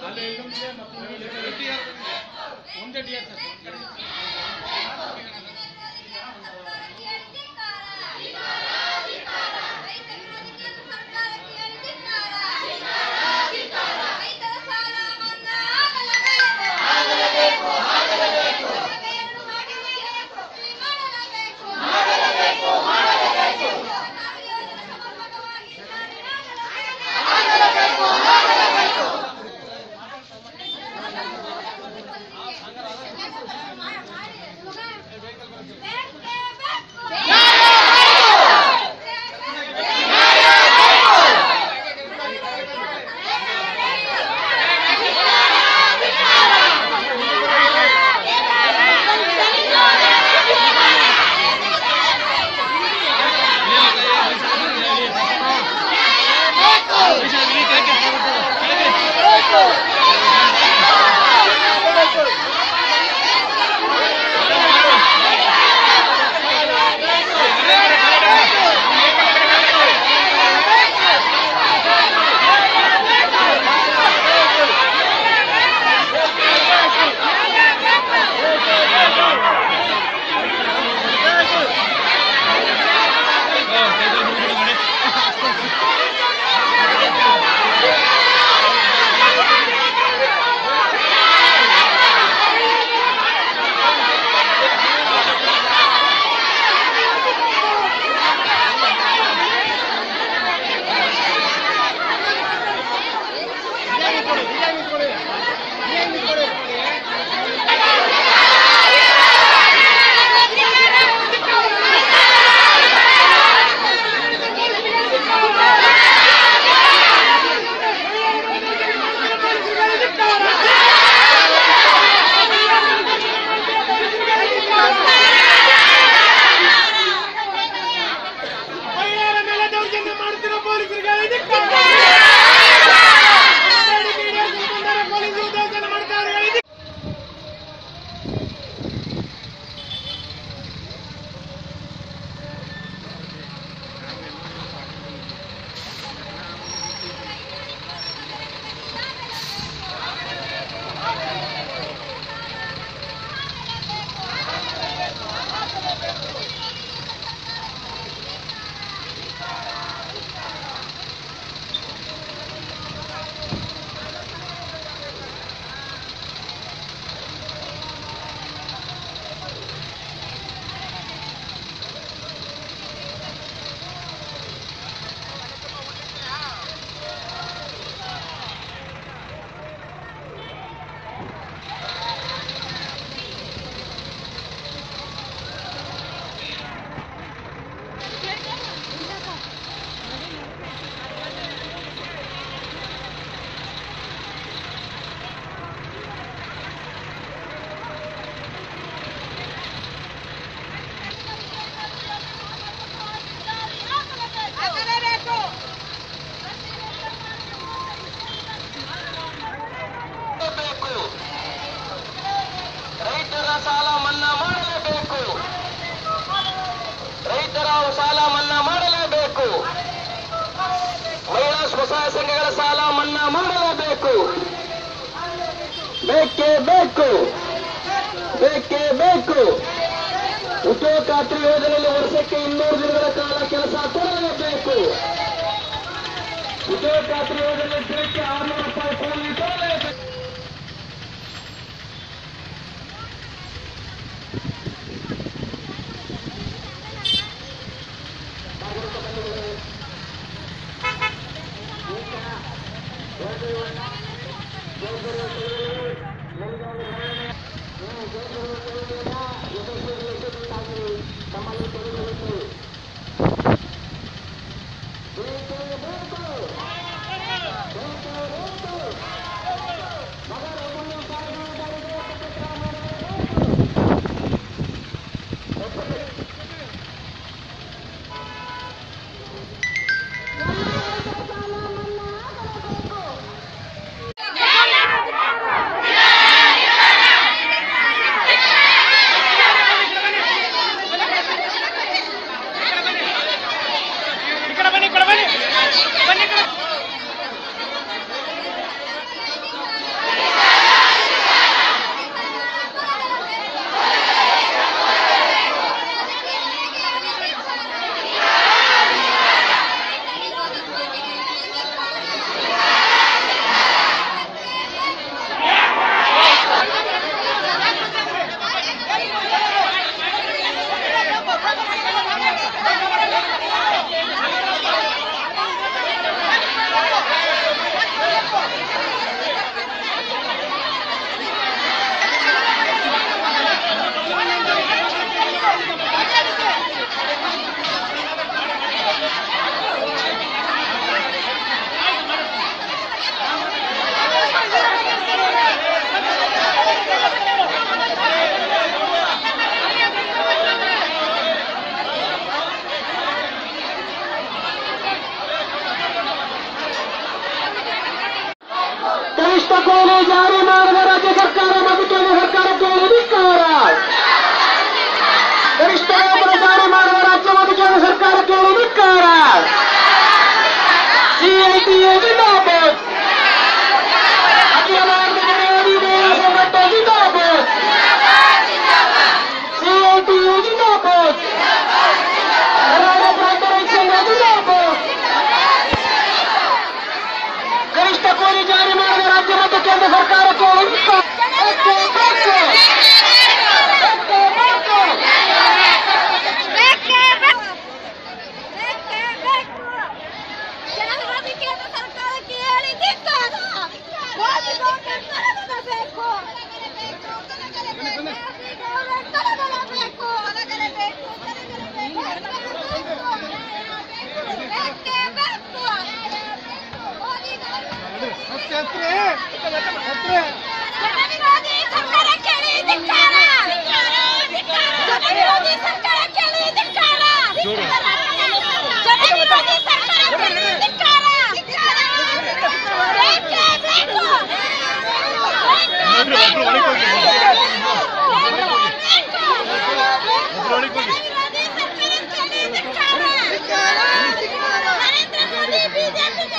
ರೈತರ ಸಾಲ ಮನ್ನಾ ಆಗಲೇಬೇಕು ಆಗಲೇಬೇಕು ಮಾಡಲೇಬೇಕು ಮಾಡಲೇಬೇಕು ಮಾಡಲೇಬೇಕು ನಾವು ಯೋಜನೆ ಸಮರ್ಪಕವಾಗಿ ಆಗಲೇಬೇಕು ಆಗಲೇಬೇಕು ಬೇಕೇ ಮಹಿಳೆಯರ ಮೇಲೆ ದೌರ್ಜನ್ಯ ಮಾಡುತ್ತಿರುವ ಪೊಲೀಸರಿಗೆ ಧಿಕ್ಕಾರ. ಬೇಡಿಕೆ ಈಡೇರಿಸಿಕೊಂಡರೆ ಪೊಲೀಸರು ದೌರ್ಜನ್ಯ ಮಾಡ್ತಾರೆ ಧಿಕ್ಕಾರ. ಆಗಲೇಬೇಕು ಬೇಕು ರೈತರ ಸಾಲ ಮನ್ನಾ ಮಾಡಲೇಬೇಕು ರೈತರ ಸಾಲ ಮನ್ನಾ ಮಾಡಲೇಬೇಕು ಮಹಿಳಾ ಸ್ವಸಹಾಯ ಸಂಘಗಳ ಸಾಲ ಮನ್ನಾ ಮಾಡಲೇಬೇಕು ಬೇಕೇ ಬೇಕು ಬೇಕೇ ಬೇಕು ಉದ್ಯೋಗ ಖಾತ್ರಿ ಯೋಜನೆಯಲ್ಲಿ ವರ್ಷಕ್ಕೆ ಇನ್ನೂರು ದಿನಗಳ ಕಾಲ ಕೆಲಸ ಕೊಡಲೇಬೇಕು ಉದ್ಯೋಗ ಖಾತ್ರಿ ಯೋಜನೆ ದಿನಕ್ಕೆ ಆರುನೂರು ರೂಪಾಯಿ ಕೂಲಿ ಕೊಡಲೇಬೇಕು ಈ ಕಡೆ ಬನ್ನಿ ಈ ಕಡೆ ಬನ್ನಿ ಬನ್ನಿ ಈ ಕಡೆ ಗರಿಷ್ಠ ಕೂಲಿ ಜಾರಿ ಮಾಡಿದ ರಾಜ್ಯ ಸರ್ಕಾರ ಮತ್ತು ಕೇಂದ್ರ ಸರ್ಕಾರಕ್ಕೆ ಧಿಕ್ಕಾರ ಗರಿಷ್ಠ ವೇತನ ಜಾರಿ ಮಾಡುವ ರಾಜ್ಯ ಮತ್ತು ಕೇಂದ್ರ ಸರ್ಕಾರಕ್ಕೆ ಧಿಕ್ಕಾರ ಸಿಐಟಿಎ ಜಿಂದಾಬಾದ್ ಅಖಿಲ ಭಾರತ ವಿರೋಧಿ ಸಂಘಟ ಜಿಂದಾಬಾದ್ ಸಿಐಟಿಯು ಜಿಂದಾಬಾದ್ ಕರ್ನಾಟಕ ಪ್ರಾಂತ ರೈತ ಸಂಘ ಜಿಂದಾಬಾದ್ ಗರಿಷ್ಠ ಕೂಲಿ ಜಾರಿ ಮಾಡಿದ ರಾಜ್ಯ ಮತ್ತು ಕೇಂದ್ರ ಸರ್ಕಾರಕ್ಕೆ ಧಿಕ್ಕಾರ. ಏಕೆ ಬೇಕು? ಏಕೆ ಬೇಕು? ಬೇಕೇ ಬೇಕು ಬೇಕೇ ಬೇಕು ಜನವಿರೋಧಿ ಕೇಂದ್ರ ಸರ್ಕಾರಕ್ಕೆ ಹೇಳಿ ಧಿಕ್ಕಾರ ಮೋದಿ ಗೌರ್ಮೆಂಟ್ ತೊಲಗಲೇಬೇಕು ಮೋದಿ ಗೌರ್ಮೆಂಟ್ ತೊಲಗಲೇಬೇಕು ಬೇಕೇ ಬೇಕು ಮೋದಿ ಜನವಿರೋಧಿ ಸರ್ಕಾರ ಕೇಳಿ ಧಿಕ್ಕಾರ ಜನವಿರೋಧಿ ಸರ್ಕಾರ ಕೇಳಿ ಧಿಕ್ಕಾರ ಜನವಿರೋಧಿ ಸರ್ಕಾರ ಕೇಳಿ ಧಿಕ್ಕಾರ ಬೇಕೇ ಬೇಕು ನರೇಂದ್ರ ಮೋದಿ ಬಿಜೆಪಿಗೆ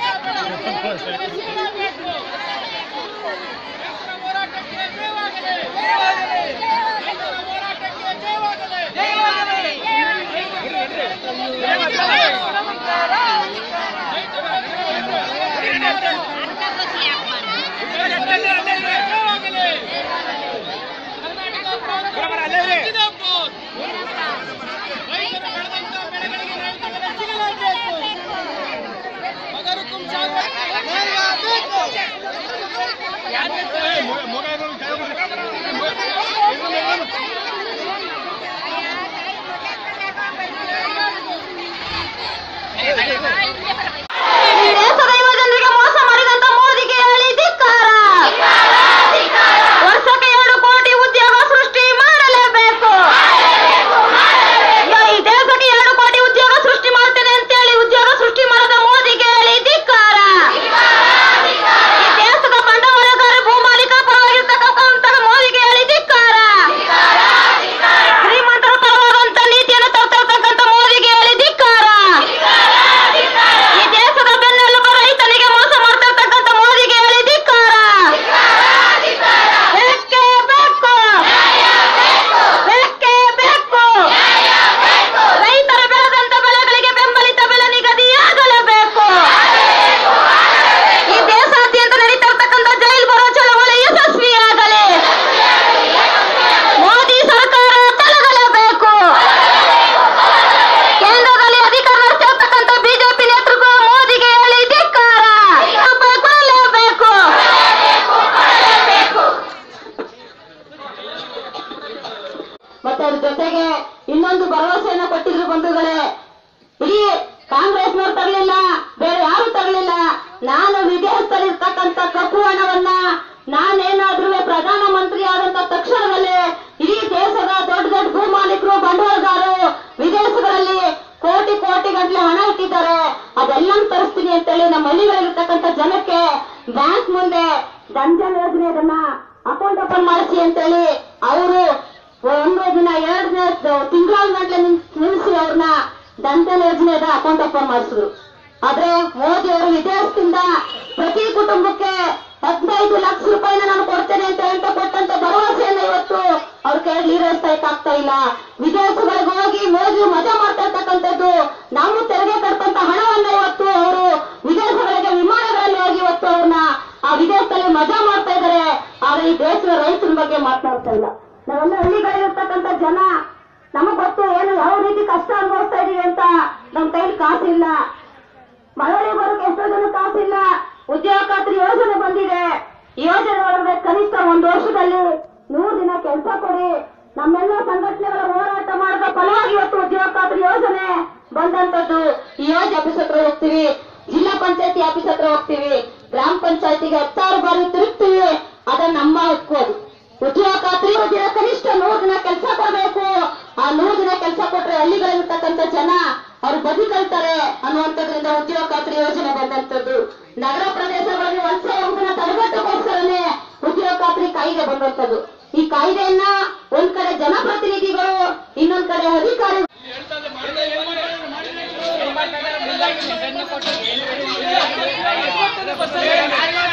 ಈ ದೇಶದ ಯುವ ಜನರಿಗೆ ಮೋಸ ಮಾಡಿದಂತ ಮೋದಿಗೆ ಹೇಳಿ ಧಿಕ್ಕಾರ ವರ್ಷಕ್ಕೆ ಎರಡು ಕೋಟಿ ಉದ್ಯೋಗ ಸೃಷ್ಟಿ ಮಾಡಲೇಬೇಕು ಈ ದೇಶಕ್ಕೆ ಎರಡು ಕೋಟಿ ಉದ್ಯೋಗ ಸೃಷ್ಟಿ ಮಾಡ್ತೇನೆ ಅಂತೇಳಿ ಉದ್ಯೋಗ ಸೃಷ್ಟಿ ಮಾಡದ ಮೋದಿಗೆ ಹೇಳಿ ಧಿಕ್ಕಾರ ಈ ದೇಶದ ಬಂಡವಾಳಗಾರ ಭೂಮಾಲೀಕ ಪರವಾಗಿರ್ತಕ್ಕಂಥ ಮೋದಿಗೆ ಹೇಳಿ ಧಿಕ್ಕಾರ ಶ್ರೀಮಂತರ ಪರವಾದಂತ ನೀತಿಯನ್ನು ತರ್ತಕ್ಕಂಥ ಮೋದಿಗೆ ಹೇಳಿ ಧಿಕ್ಕಾರ ಈ ದೇಶದ ಬೆನ್ನೆಲುಬ ರೈತನಿಗೆ ಮೋಸ ಮಾಡ್ತಿರ್ತಕ್ಕಂಥ ಮೋದಿಗೆ ಹೇಳಿ ಧಿಕ್ಕಾರ ಬೇಕೇ ಬೇಕು ಬೇಕೇ ಬೇಕು ರೈತರು ಬೆಳೆದಂತ ಬೆಳೆಗಳಿಗೆ ಬೆಂಬಲಿತ ಬೆಲೆ ನಿಗದಿಯಾಗಲೇಬೇಕು ಈ ದೇಶಾದ್ಯಂತ ನಡೀತಿರ್ತಕ್ಕಂಥ ಜೈಲ್ ಬರೋ ಚಳವಳಿ ಯಶಸ್ವಿಯಾಗಲಿ ಮೋದಿ ಸರ್ಕಾರ ತೊಲಗಲೇಬೇಕು ಕೇಂದ್ರದಲ್ಲಿ ಅಧಿಕಾರ ನಡೆಸಿರ್ತಕ್ಕಂಥ ಬಿಜೆಪಿ ನೇತೃತ್ವ ಮೋದಿಗೆ ಹೇಳಿ ಧಿಕ್ಕಾರ ಕೊಡಲೇಬೇಕು ಮತ್ತೆ ಅದ್ರ ಜೊತೆಗೆ ಇನ್ನೊಂದು ಭರವಸೆಯನ್ನ ಕೊಟ್ಟಿದ್ರು ಬಂಧುಗಳೇ ಇಡೀ ಕಾಂಗ್ರೆಸ್ನವ್ರು ತರಲಿಲ್ಲ ಬೇರೆ ಯಾರು ತರಲಿಲ್ಲ ನಾನು ವಿದೇಶದಲ್ಲಿರ್ತಕ್ಕಂಥ ಕಪ್ಪು ಹಣವನ್ನ ನಾನೇನಾದ್ರೂ ಪ್ರಧಾನ ಮಂತ್ರಿ ಆದಂತ ತಕ್ಷಣದಲ್ಲೇ ಇಡೀ ದೇಶದ ದೊಡ್ಡ ದೊಡ್ಡ ಭೂ ಮಾಲೀಕರು ಬಂಡವಾಳಗಾರರು ವಿದೇಶಗಳಲ್ಲಿ ಕೋಟಿ ಕೋಟಿ ಗಂಟಲೆ ಹಣ ಇಟ್ಟಿದ್ದಾರೆ ಅದೆಲ್ಲ ತರಿಸ್ತೀನಿ ಅಂತೇಳಿ ನಮ್ಮ ಹಳ್ಳಿಗಳಿರ್ತಕ್ಕಂಥ ಜನಕ್ಕೆ ಬ್ಯಾಂಕ್ ಮುಂದೆ ಜನ್ಜನ್ ಯೋಜನೆ ಅದನ್ನ ಅಕೌಂಟ್ ಓಪನ್ ಮಾಡಿಸಿ ಅಂತೇಳಿ ಅವರು ಒಂದು ದಿನ ಎರಡು ದಿನ ತಿಂಗಳ ಗಂಟಲೆ ನಿಲ್ಲಿಸಿ ಅವ್ರನ್ನ ದಂತನ್ ಯೋಜನೆದ ಅಕೌಂಟ್ ಓಪನ್ ಮಾಡಿಸಿದ್ರು ಆದ್ರೆ ಮೋದಿ ಅವರು ವಿದೇಶದಿಂದ ಪ್ರತಿ ಕುಟುಂಬಕ್ಕೆ ಹದಿನೈದು ಲಕ್ಷ ರೂಪಾಯಿನ ನಾನು ಕೊಡ್ತೇನೆ ಅಂತ ಹೇಳ್ತಾ ಕೊಟ್ಟಂತ ಭರವಸೆಯನ್ನ ಇವತ್ತು ಅವ್ರ ಕೈಯಲ್ಲಿ ಈಡೇರಿಸ್ತಾ ಆಗ್ತಾ ಇಲ್ಲ ವಿದೇಶಗಳಿಗೆ ಹೋಗಿ ಮೋದಿ ಮಜಾ ಮಾಡ್ತಾ ಇರ್ತಕ್ಕಂಥದ್ದು ನಾವು ತೆರಿಗೆ ಕಟ್ಟಂತ ಹಣವನ್ನ ಇವತ್ತು ಅವರು ವಿದೇಶಗಳಿಗೆ ವಿಮಾನಗಳಲ್ಲಿ ಹೋಗಿ ಇವತ್ತು ಅವ್ರನ್ನ ಆ ವಿದೇಶದಲ್ಲಿ ಮಜಾ ಮಾಡ್ತಾ ಇದ್ದಾರೆ ಆದ್ರೆ ಈ ದೇಶದ ರೈತರ ಬಗ್ಗೆ ಮಾತನಾಡ್ತಾ ಇಲ್ಲ ನಾವೆಲ್ಲ ಹಳ್ಳಿಗಳಿರ್ತಕ್ಕಂಥ ಜನ ನಮಗ್ ಗೊತ್ತು ಏನು ಯಾವ ರೀತಿ ಕಷ್ಟ ಅನುಭವಿಸ್ತಾ ಇದೀವಿ ಅಂತ ನಮ್ ಕೈಲಿ ಕಾಸಿಲ್ಲ ಮಳವಳ್ಳಿ ಬರೋಕೆ ಎಷ್ಟೋ ಜನ ಕಾಸಿಲ್ಲ ಉದ್ಯೋಗ ಖಾತ್ರಿ ಯೋಜನೆ ಬಂದಿದೆ ಈ ಯೋಜನೆ ಒಳಗಡೆ ಕನಿಷ್ಠ ಒಂದು ವರ್ಷದಲ್ಲಿ ನೂರು ದಿನ ಕೆಲಸ ಕೊಡಿ ನಮ್ಮೆಲ್ಲ ಸಂಘಟನೆಗಳ ಹೋರಾಟ ಮಾಡಿದ ಫಲವಾಗಿ ಇವತ್ತು ಉದ್ಯೋಗ ಖಾತ್ರಿ ಯೋಜನೆ ಬಂದಂತದ್ದು ಈ ಯೋಜನೆ ಆಫೀಸ್ ಹತ್ರ ಹೋಗ್ತೀವಿ ಜಿಲ್ಲಾ ಪಂಚಾಯತಿ ಆಫೀಸ್ ಹತ್ರ ಹೋಗ್ತೀವಿ ಗ್ರಾಮ ಪಂಚಾಯತಿಗೆ ಹತ್ತಾರು ಬಾರಿ ತಿರುಗ್ತೀವಿ ಅದನ್ನ ನಮ್ಮ ಹಕ್ಕು ಅದು ಉದ್ಯೋಗ ಖಾತ್ರಿ ದಿನ ಕನಿಷ್ಠ ನೂರು ದಿನ ಕೆಲಸ ಕೊಡಬೇಕು ಆ ನೂರು ದಿನ ಕೆಲಸ ಕೊಟ್ರೆ ಹಳ್ಳಿಗಳಿರ್ತಕ್ಕಂಥ ಜನ ಅವ್ರು ಬದುಕಲ್ತಾರೆ ಅನ್ನುವಂಥದ್ರಿಂದ ಉದ್ಯೋಗ ಖಾತ್ರಿ ಯೋಜನೆ ಬಂದಂತದ್ದು ನಗರ ಪ್ರದೇಶಗಳಲ್ಲಿ ವಲಸೆ ಹೋಗೋದನ್ನ ತಡೆಗಟ್ಟುವ ಮಾಡಿರ್ತಕ್ಕಂಥದ್ದು ಈ ಕಾಯ್ದೆಯನ್ನ ಒಂದ್ ಕಡೆ ಜನಪ್ರತಿನಿಧಿಗಳು ಇನ್ನೊಂದ್ ಕಡೆ ಅಧಿಕಾರಿ ಏ,